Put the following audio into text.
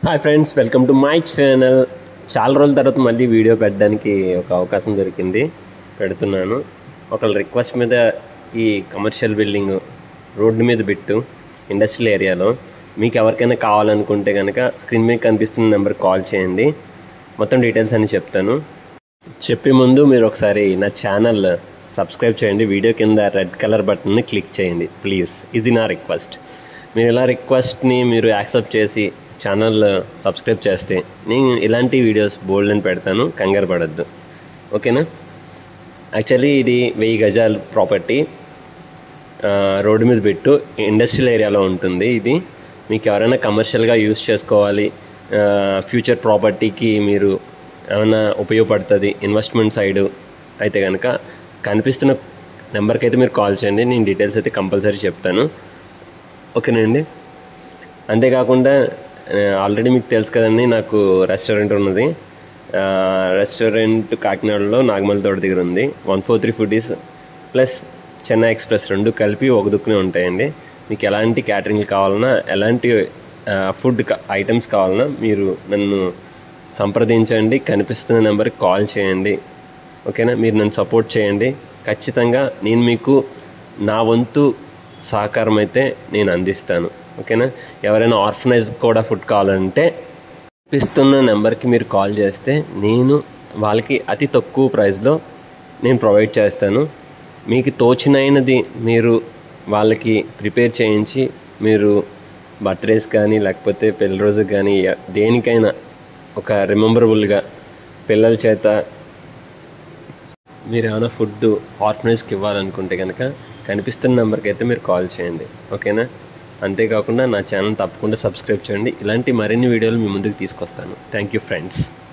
hi friends welcome to my channel చాలా రోజుల తర్వాత మళ్ళీ వీడియో పెట్టడానికి ఒక అవకాశం దొరికింది పెడుతున్నాను ఒకళ్ళ రిక్వెస్ట్ మీద ఈ కమర్షియల్ బిల్డింగ్ రోడ్డు మీద పెట్టు ఇండస్ట్రియల్ ఏరియాలో మీకు ఎవరికైనా కావాలనుకుంటే కనుక స్క్రీన్ మీద కనిపిస్తున్న నెంబర్ కాల్ చేయండి మొత్తం డీటెయిల్స్ అన్ని చెప్తాను చెప్పే ముందు మీరు ఒకసారి నా ఛానల్ సబ్స్క్రైబ్ చేయండి వీడియో కింద రెడ్ కలర్ బటన్ని క్లిక్ చేయండి ప్లీజ్ ఇది నా రిక్వెస్ట్ మీరు ఇలా రిక్వెస్ట్ని మీరు యాక్సెప్ట్ చేసి ఛానల్ సబ్స్క్రైబ్ చేస్తే నేను ఇలాంటి వీడియోస్ బోల్డ్ అని పెడతాను కంగారు పడద్దు ఓకేనా యాక్చువల్లీ ఇది వెయ్యి గజాల ప్రాపర్టీ రోడ్డు మీద పెట్టు ఇండస్ట్రియల్ ఏరియాలో ఉంటుంది ఇది మీకు ఎవరైనా కమర్షియల్గా యూస్ చేసుకోవాలి ఫ్యూచర్ ప్రాపర్టీకి మీరు ఏమైనా ఉపయోగపడుతుంది ఇన్వెస్ట్మెంట్ సైడ్ అయితే కనుక కనిపిస్తున్న నెంబర్కి అయితే మీరు కాల్ చేయండి నేను డీటెయిల్స్ అయితే కంపల్సరీ చెప్తాను ఓకేనండి అంతేకాకుండా ఆల్రెడీ మీకు తెలుసు కదండి నాకు రెస్టారెంట్ ఉన్నది ఆ, రెస్టారెంట్ కాకినాడలో నాగమల్ తోట దగ్గర ఉంది one four three foodies plus Chennai express రెండు కలిపి ఒక దుక్కునే ఉంటాయండి మీకు ఎలాంటి క్యాటరింగ్ కావాలన్నా ఎలాంటి ఆ, ఫుడ్ క- ఐటమ్స్ కావాలన్నా మీరు నన్ను సంప్రదించండి కనిపిస్తున్న నెంబర్కి కాల్ చేయండి ఓకేనా మీరు నన్ను సపోర్ట్ చేయండి ఖచ్చితంగా నేను మీకు నా వంతు సహకారం అయితే నేను అందిస్తాను ఓకేనా ఎవరైనా ఆర్ఫనైజ్ కూడా ఫుడ్ కావాలంటే ఇస్తున్న నెంబర్కి మీరు కాల్ చేస్తే నేను వాళ్ళకి అతి తక్కువ ప్రైస్లో నేను ప్రొవైడ్ చేస్తాను మీకు తోచినైనది మీరు వాళ్ళకి ప్రిపేర్ చేయించి మీరు బర్త్డేస్ కానీ లేకపోతే పెళ్లి రోజు కానీ ఎ- దేనికైనా ఒక రిమెంబరబుల్గా పిల్లల చేత మీరు ఏమైనా ఫుడ్ ఆర్ఫనైజ్కి ఇవ్వాలనుకుంటే కనుక కనిపిస్తున్న నెంబర్కి అయితే మీరు కాల్ చేయండి ఓకేనా అంతేకాకుండా నా ఛానల్ తప్పకుండా సబ్స్క్రైబ్ చేయండి ఇలాంటి మరిన్ని వీడియోలు మీ ముందుకు తీసుకొస్తాను థ్యాంక్ యూ ఫ్రెండ్స్